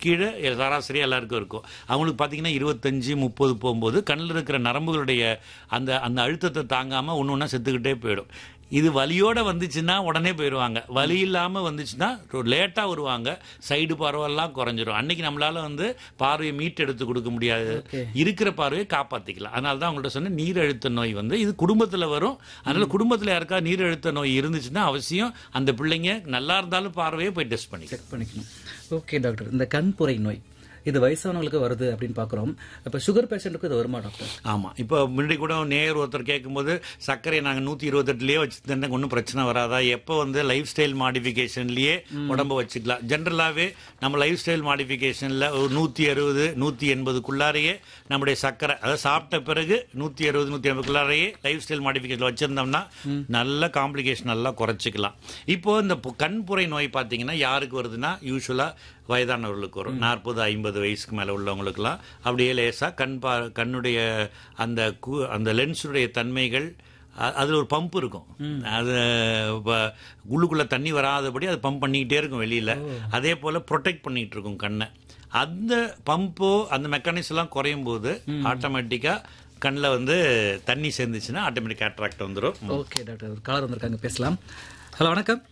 கீழே சராசரியாக எல்லாருக்கும் இருக்கும் அவங்களுக்கு பார்த்தீங்கன்னா இருபத்தஞ்சு முப்பது போகும்போது கண்ணில் இருக்கிற நரம்புகளுடைய அந்த அந்த அழுத்தத்தை தாங்காமல் ஒன்று ஒன்றா செத்துக்கிட்டே போயிடும் இது வலியோட வந்துச்சுன்னா உடனே போயிடுவாங்க வலி இல்லாமல் வந்துச்சுன்னா லேட்டாக வருவாங்க சைடு பார்வையெல்லாம் குறைஞ்சிரும் அன்னைக்கு நம்மளால வந்து பார்வையை மீட் எடுத்து கொடுக்க முடியாது இருக்கிற பார்வையை காப்பாற்றிக்கலாம் அதனால தான் அவங்கள்ட்ட சொன்னேன் நீரழுத்த நோய் வந்து இது குடும்பத்தில் வரும் அதனால குடும்பத்தில் யாருக்கா நீரழுத்த நோய் இருந்துச்சுன்னா அவசியம் அந்த பிள்ளைங்க நல்லா இருந்தாலும் பார்வையை போய் டெஸ்ட் பண்ணிக்கலாம் செக் பண்ணிக்கணும் ஓகே டாக்டர் இந்த கண்புரை நோய் இது வயசானவங்களுக்கு வருது அப்படின்னு பார்க்குறோம் இப்போ சுகர் பேஷண்ட்டுக்கு இது வருமா டாக்டர் ஆமாம் இப்போ முன்னாடி கூட நேர் ஒருத்தர் கேட்கும்போது சர்க்கரையை நாங்கள் நூற்றி இருபத்தெட்டுலேயே வச்சுருந்தா ஒன்றும் பிரச்சனை வராதா எப்போ வந்து லைஃப் ஸ்டைல் மாடிஃபிகேஷன்லேயே உடம்ப வச்சுக்கலாம் ஜென்ரலாகவே நம்ம லைஃப் ஸ்டைல் மாடிஃபிகேஷனில் ஒரு நூற்றி அறுபது நூற்றி எண்பதுக்குள்ளாரையே நம்முடைய சர்க்கரை அதாவது சாப்பிட்ட பிறகு நூற்றி அறுபது நூற்றி எண்பதுக்குள்ளாரையே லைஃப் ஸ்டைல் மாடிஃபிகேஷன் வச்சுருந்தோம்னா நல்ல காம்ப்ளிகேஷன் நல்லா குறைச்சிக்கலாம் இப்போ இந்த பு- கண்புரை நோய் பார்த்தீங்கன்னா யாருக்கு வருதுன்னா யூஸ்வலாக வயதானவர்களுக்கு வரும் நாற்பது ஐம்பது வயசுக்கு மேலே உள்ளவங்களுக்குலாம் அப்படியே லேசாக கண் பா கண்ணுடைய அந்த கு அந்த லென்ஸுடைய தன்மைகள் அ- அதுல ஒரு பம்ப் இருக்கும் அது வ- உள்ளுக்குள்ள தண்ணி வராதபடி அது பம்ப் பண்ணிக்கிட்டே இருக்கும் வெளியில அதே போல ப்ரொடெக்ட் பண்ணிட்டு இருக்கும் கண்ணை அந்த பம்போ அந்த மெக்கானிக்ஸ் எல்லாம் குறையும் போது ஆட்டோமேட்டிக்கா கண்ணில் வந்து தண்ணி சேர்ந்துச்சுன்னா ஆட்டோமேட்டிக் கேட்ராக்ட் வந்துடும் ஓகே டாக்டர் ஒரு காலர் வந்திருக்காங்க பேசலாம் ஹலோ வணக்கம்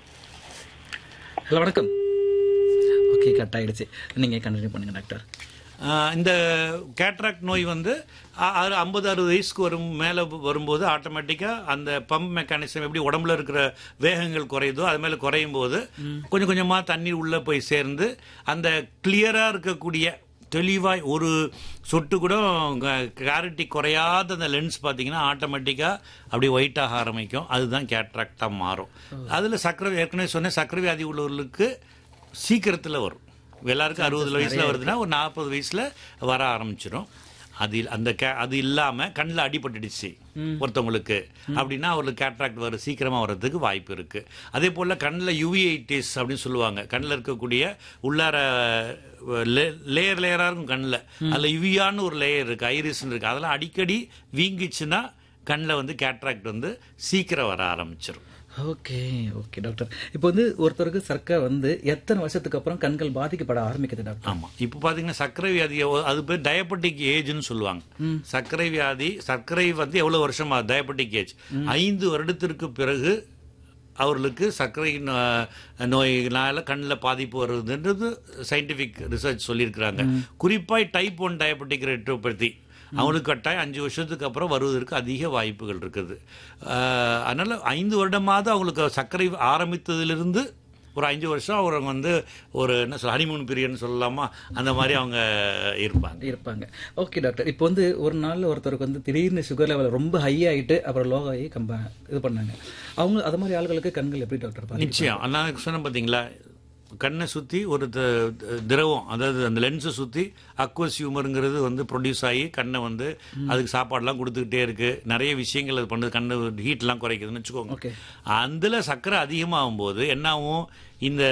ஹலோ வணக்கம் ஓகே கட் ஆயிடுச்சு நீங்கள் கண்டினியூ பண்ணுங்க டாக்டர் ஆஹ் இந்த கேட்ராக்ட் நோய் வந்து ஐம்பது அறுபது வயசுக்கு வரும் மேலே வரும்போது ஆட்டோமேட்டிக்காக அந்த பம்ப் மெக்கானிசம் எப்படி உடம்புல இருக்கிற வேகங்கள் குறையுதோ அது மேலே குறையும் போது கொஞ்சம் கொஞ்சமாக தண்ணீர் உள்ளே போய் சேர்ந்து அந்த கிளியராக இருக்கக்கூடிய தெளிவாய் ஒரு சொட்டு கூட கிளாரிட்டி குறையாத அந்த லென்ஸ் பார்த்தீங்கன்னா ஆட்டோமேட்டிக்காக அப்படி ஒயிட் ஆக ஆரம்பிக்கும் அதுதான் கேட்ராக்டாக மாறும் அதில் சக்கரை ஏற்கனவே சொன்னேன் சக்கரை வியாதி உள்ளவர்களுக்கு சீக்கிரத்தில் வரும் எல்லாருக்கும் அறுபது வயசுல வருதுன்னா ஒரு நாற்பது வயசுல வர ஆரம்பிச்சிடும் அது இல்ல- அந்த கே அது இல்லாம கண்ணில் அடிபட்டுடுச்சு ஒருத்தவங்களுக்கு அப்படின்னா அவங்களுக்கு கேட்ராக்ட் வர சீக்கிரமா வர்றதுக்கு வாய்ப்பு இருக்கு அதே போல கண்ணில் யூவிஐடிஸ் அப்படின்னு சொல்லுவாங்க கண்ணில் இருக்கக்கூடிய உள்ளார லேயர் லேயரா இருக்கும் கண்ணில் அதுல யுவியான்னு ஒரு லேயர் இருக்கு ஐரிஸ்னு இருக்கு அதெல்லாம் அடிக்கடி வீங்கிச்சுன்னா கண்ணில் வந்து கேட்ராக்ட் வந்து சீக்கிரம் வர ஆரம்பிச்சிடும் ஓகே ஓகே டாக்டர் இப்போ வந்து ஒருத்தருக்கு சர்க்கரை வந்து எத்தனை வருஷத்துக்கு அப்புறம் கண்கள் பாதிக்கப்பட ஆரம்பிக்குது டாக்டர் ஆமா இப்போ பாத்தீங்கன்னா சர்க்கரை வியாதி எவ்வ- அது பேர் டயபெட்டிக் ஏஜ்னு சொல்லுவாங்க சர்க்கரை வியாதி சர்க்கரை வந்து எவ்வளவு வருஷமா டயபெட்டிக் ஏஜ் ஐந்து வருடத்திற்கு பிறகு அவர்களுக்கு சர்க்கரை நோ- நோயினால கண்ணில் பாதிப்பு வருதுன்றது சயின்டிஃபிக் ரிசர்ச் சொல்லியிருக்கிறாங்க குறிப்பாக டைப் ஒன் டயபெட்டிக் ரெட்டோபதி அவங்களுக்கு கட்டாயம் அஞ்சு வருஷத்துக்கு அப்புறம் வருவதற்கு அதிக வாய்ப்புகள் இருக்குது ஆஹ் அதனால ஐந்து வருடமாவது அவங்களுக்கு சர்க்கரை ஆரம்பித்ததிலிருந்து ஒரு அஞ்சு வருஷம் அவங்க வந்து ஒரு என்ன சொல்ல ஹனிமூன் பீரியட்னு சொல்லலாமா அந்த மாதிரி அவங்க இருப்பாங்க இருப்பாங்க ஓகே டாக்டர் இப்போ வந்து ஒரு நாள்ல ஒருத்தருக்கு வந்து திடீர்னு சுகர் லெவல் ரொம்ப ஹை ஆயிட்டு அப்புறம் லோ ஆகி கம்ப இது பண்ணாங்க அவங்க அது மாதிரி ஆளுகளுக்கு கண்கள் எப்படி டாக்டர் பாதிக்கும்? நிச்சயம் நான் சொன்னேன் பார்த்தீங்களா கண்ணை சுற்றி ஒரு த- த- திரவம் அதாவது அந்த லென்ஸை சுற்றி அக்வஸ் ஹியூமருங்கிறது வந்து ப்ரொடியூஸ் ஆகி கண்ணை வந்து அதுக்கு சாப்பாடுலாம் கொடுத்துக்கிட்டே இருக்கு நிறைய விஷயங்கள் அது பண்ணுது கண்ணு ஹீட்லாம் குறைக்குதுன்னு வச்சுக்கோங்க ஓகே அதில் சர்க்கரை அதிகமாகும் போது என்னாகும் இந்த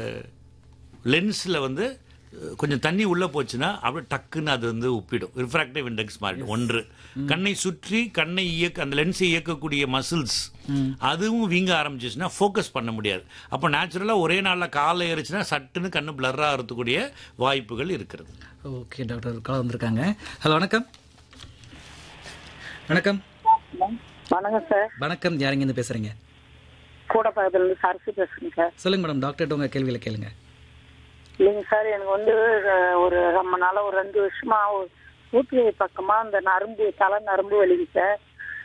லென்ஸில் வந்து அஹ், கொஞ்சம் தண்ணி உள்ளே போச்சுன்னா அப்படியே டக்குன்னு அது வந்து உப்பிடும் ரிஃப்ராக்டிவ் இண்டெக்ஸ் மாறிடும் ஒன்று கண்ணை சுற்றி கண்ணை இயக்க அந்த லென்ஸை இயக்கக்கூடிய மசில்ஸ் அதுவும் வீங்க ஆரம்பிச்சிச்சுன்னா ஃபோக்கஸ் பண்ண முடியாது அப்போ நேச்சுரலாக ஒரே நாளில் காலை ஏறிச்சுன்னா சட்டுன்னு கண்ணு பிளர் ஆகிறதுக்கூடிய வாய்ப்புகள் இருக்கிறது ஓகே டாக்டர் கால் வந்திருக்காங்க ஹலோ வணக்கம் வணக்கம் வணக்கம் சார் வணக்கம் யாருங்க இருந்து பேசுறீங்க கூட பக்கத்துல இருந்து சரசு பேசுறேங்க சார் சொல்லுங்க மேடம் டாக்டர்கிட்ட உங்க கேள்வியில கேளுங்க இல்லைங்க சார் எனக்கு வந்து அஹ், ஒரு ரொம்ப நாளா ஒரு ரெண்டு வருஷமா ஒரு ஊட்டி பக்கமா அந்த நரம்பு தலை நரம்பு வலிக்கு சார்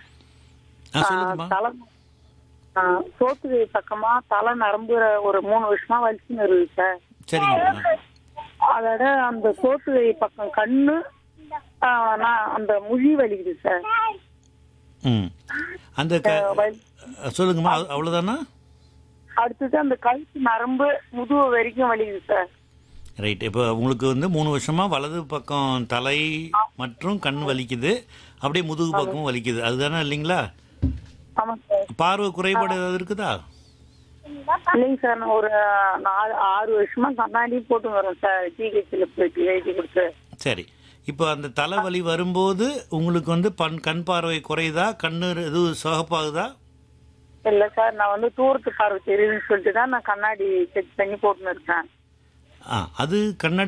ஆ சொல்லுங்கம்மா தலை ஆஹ், சோத்து பக்கமா தலை நரம்பு ஒரு மூணு வருஷமா வலிச்சுன்னு இருக்குது சார் சரிங்கம்மா அதோட அந்த சோத்து பக்கம் கண்ணு ஆஹ், நான் அந்த முழி வலிக்குது சார் ம் அந்த க வலி- சொல்லுங்கம்மா அவ்வ- அவ்வளவுதானா அடுத்தது அந்த கழுத்து நரம்பு முதுகு வரைக்கும் வலிக்குது சார் ரைட் இப்போ உங்களுக்கு வந்து மூணு வருஷமா வலது பக்கம் தலை மற்றும் கண் வலிக்குது அப்படியே முதுகு பக்கம் வலிக்குது அதுதானே இல்லைங்களா ஆமாம் சார் பார்வை குறைபாடு ஏதாவது இருக்குதா இல்லைங்க சார் நான் ஒரு நாலு ஆறு வருஷமா கண்ணாடி போட்டு வரேன் சார் ஜிஹெச்ல போயிட்டு எழுதி கொடுத்து சரி இப்போ அந்த தலைவலி வரும்போது உங்களுக்கு வந்து பண் கண் பார்வை குறையுதா கண்ணு இது சிவப்பாகுதா இல்ல சார் நான் வந்து தூரத்து பார்வை தெரியுதுன்னு சொல்லிட்டு தான் நான் கண்ணாடி செக் பண்ணி போட்டுன்னு இருக்கேன் ஆ அது கண்ணாடி